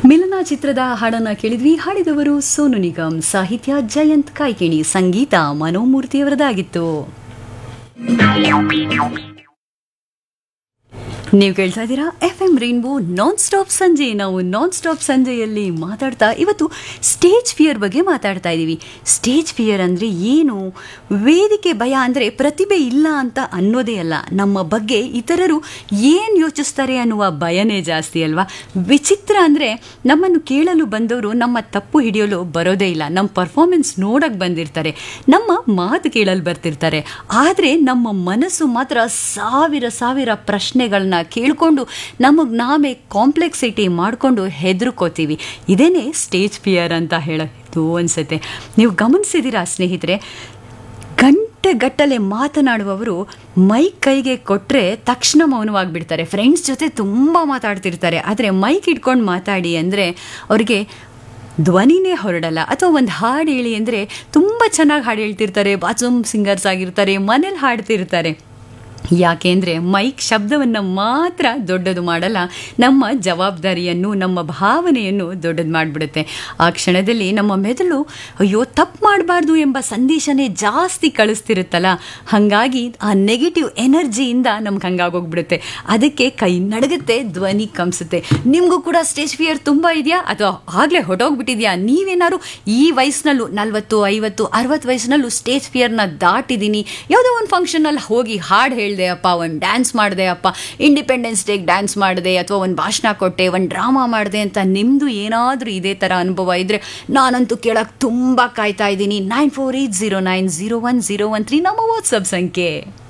ಮಿಲನ ಚಿತ್ರದ ಹಾಡನ್ನ ಕೇಳಿದ್ವಿ ಹಾಡಿದವರು ಸೋನು ನಿಗಮ್ ಸಾಹಿತ್ಯ ಜಯಂತ್ ಕಾಯ್ಕಿಣಿ ಸಂಗೀತ ಮನೋಮೂರ್ತಿಯವರದಾಗಿತ್ತು ನೀವು ಕೇಳ್ತಾ ಇದ್ದೀರಾ F M rainbow non stop ಸಂಜೆ ನಾವು ನಾನ್ ಸ್ಟಾಪ್ ಸಂಜೆಯಲ್ಲಿ ಮಾತಾಡ್ತಾ ಇವತ್ತು ಸ್ಟೇಜ್ ಫಿಯರ್ ಬಗ್ಗೆ ಮಾತಾಡ್ತಾ ಇದ್ದೀವಿ ಸ್ಟೇಜ್ ಫಿಯರ್ ಅಂದರೆ ಏನು ವೇದಿಕೆ ಭಯ ಅಂದರೆ ಪ್ರತಿಭೆ ಇಲ್ಲ ಅಂತ ಅನ್ನೋದೇ ಅಲ್ಲ ನಮ್ಮ ಬಗ್ಗೆ ಇತರರು ಏನು ಯೋಚಿಸ್ತಾರೆ ಅನ್ನುವ ಭಯನೇ ಜಾಸ್ತಿ ಅಲ್ವಾ ವಿಚಿತ್ರ ಅಂದರೆ ನಮ್ಮನ್ನು ಕೇಳಲು ಬಂದವರು ನಮ್ಮ ತಪ್ಪು ಹಿಡಿಯಲು ಬರೋದೇ ಇಲ್ಲ ನಮ್ಮ ಪರ್ಫಾರ್ಮೆನ್ಸ್ ನೋಡಕ್ಕೆ ಬಂದಿರ್ತಾರೆ ನಮ್ಮ ಮಾತು ಕೇಳಲು ಬರ್ತಿರ್ತಾರೆ ಆದರೆ ನಮ್ಮ ಮನಸ್ಸು ಮಾತ್ರ ಸಾವಿರ ಸಾವಿರ ಪ್ರಶ್ನೆಗಳನ್ನ ಕೇಳಿಕೊಂಡು ನಮಗೆ ನಾವೇ ಕಾಂಪ್ಲೆಕ್ಸಿಟಿ ಮಾಡಿಕೊಂಡು ಹೆದರ್ಕೋತೀವಿ ಇದೇನೇ ಸ್ಟೇಜ್ ಫಿಯರ್ ಅಂತ ಹೇಳೋದು ಅನ್ಸುತ್ತೆ ನೀವು ಗಮನಿಸಿದ್ದೀರಾ ಸ್ನೇಹಿತರೆ ಗಂಟೆಗಟ್ಟಲೆ ಮಾತನಾಡುವವರು ಮೈಕ್ ಕೈಗೆ ಕೊಟ್ಟರೆ ತಕ್ಷಣ ಮೌನವಾಗಿಬಿಡ್ತಾರೆ ಫ್ರೆಂಡ್ಸ್ ಜೊತೆ ತುಂಬ ಮಾತಾಡ್ತಿರ್ತಾರೆ ಆದರೆ ಮೈಕ್ ಇಟ್ಕೊಂಡು ಮಾತಾಡಿ ಅಂದರೆ ಅವ್ರಿಗೆ ಧ್ವನಿನೇ ಹೊರಡಲ್ಲ ಅಥವಾ ಒಂದು ಹಾಡು ಹೇಳಿ ಅಂದರೆ ತುಂಬ ಚೆನ್ನಾಗಿ ಹಾಡು ಹೇಳ್ತಿರ್ತಾರೆ ಬಾತ್ರೂಮ್ ಸಿಂಗರ್ಸ್ ಆಗಿರ್ತಾರೆ ಮನೇಲಿ ಹಾಡ್ತಿರ್ತಾರೆ ಯಾಕೆಂದರೆ ಮೈಕ್ ಶಬ್ದವನ್ನು ಮಾತ್ರ ದೊಡ್ಡದು ಮಾಡಲ್ಲ ನಮ್ಮ ಜವಾಬ್ದಾರಿಯನ್ನು ನಮ್ಮ ಭಾವನೆಯನ್ನು ದೊಡ್ಡದು ಮಾಡಿಬಿಡುತ್ತೆ ಆ ಕ್ಷಣದಲ್ಲಿ ನಮ್ಮ ಮೆದುಳು ಅಯ್ಯೋ ತಪ್ಪು ಮಾಡಬಾರ್ದು ಎಂಬ ಸಂದೇಶನೇ ಜಾಸ್ತಿ ಕಳಿಸ್ತಿರುತ್ತಲ್ಲ ಹಾಗಾಗಿ ಆ ನೆಗೆಟಿವ್ ಎನರ್ಜಿಯಿಂದ ನಮ್ಗೆ ಹಂಗಾಗೋಗ್ಬಿಡುತ್ತೆ ಅದಕ್ಕೆ ಕೈ ನಡಗುತ್ತೆ ಧ್ವನಿ ಕಂಪಿಸುತ್ತೆ ನಿಮಗೂ ಕೂಡ ಸ್ಟೇಜ್ ಫಿಯರ್ ತುಂಬ ಇದೆಯಾ ಅಥವಾ ಆಗಲೇ ಹೊಟ್ಟೋಗ್ಬಿಟ್ಟಿದ್ಯಾ ನೀವೇನಾದ್ರು ಈ ವಯಸ್ಸಿನಲ್ಲೂ ನಲ್ವತ್ತು ಐವತ್ತು ಅರವತ್ತು ವಯಸ್ಸಿನಲ್ಲೂ ಸ್ಟೇಜ್ ಫಿಯರ್ನ ದಾಟಿದ್ದೀನಿ ಯಾವುದೋ ಒಂದು ಫಂಕ್ಷನಲ್ಲಿ ಹೋಗಿ ಹಾಡು ಹೇಳಿದೆ ಅಪ್ಪ ಒಂದು ಡ್ಯಾನ್ಸ್ ಮಾಡಿದೆ ಅಪ್ಪ ಇಂಡಿಪೆಂಡೆನ್ಸ್ ಡೇಗೆ ಡ್ಯಾನ್ಸ್ ಮಾಡಿದೆ ಅಥವಾ ಒಂದು ಭಾಷಣ ಕೊಟ್ಟೆ ಒಂದು ಡ್ರಾಮಾ ಮಾಡಿದೆ ಅಂತ ನಿಮ್ಮದು ಏನಾದರೂ ಇದೇ ಥರ ಅನುಭವ ಇದ್ದರೆ ನಾನಂತೂ ಕೇಳಕ್ಕೆ ತುಂಬ ಕಾಯ್ತಾ ಇದ್ದೀನಿ nine four eight zero nine zero one zero one three ನಮ್ಮ ವಾಟ್ಸಪ್ ಸಂಖ್ಯೆ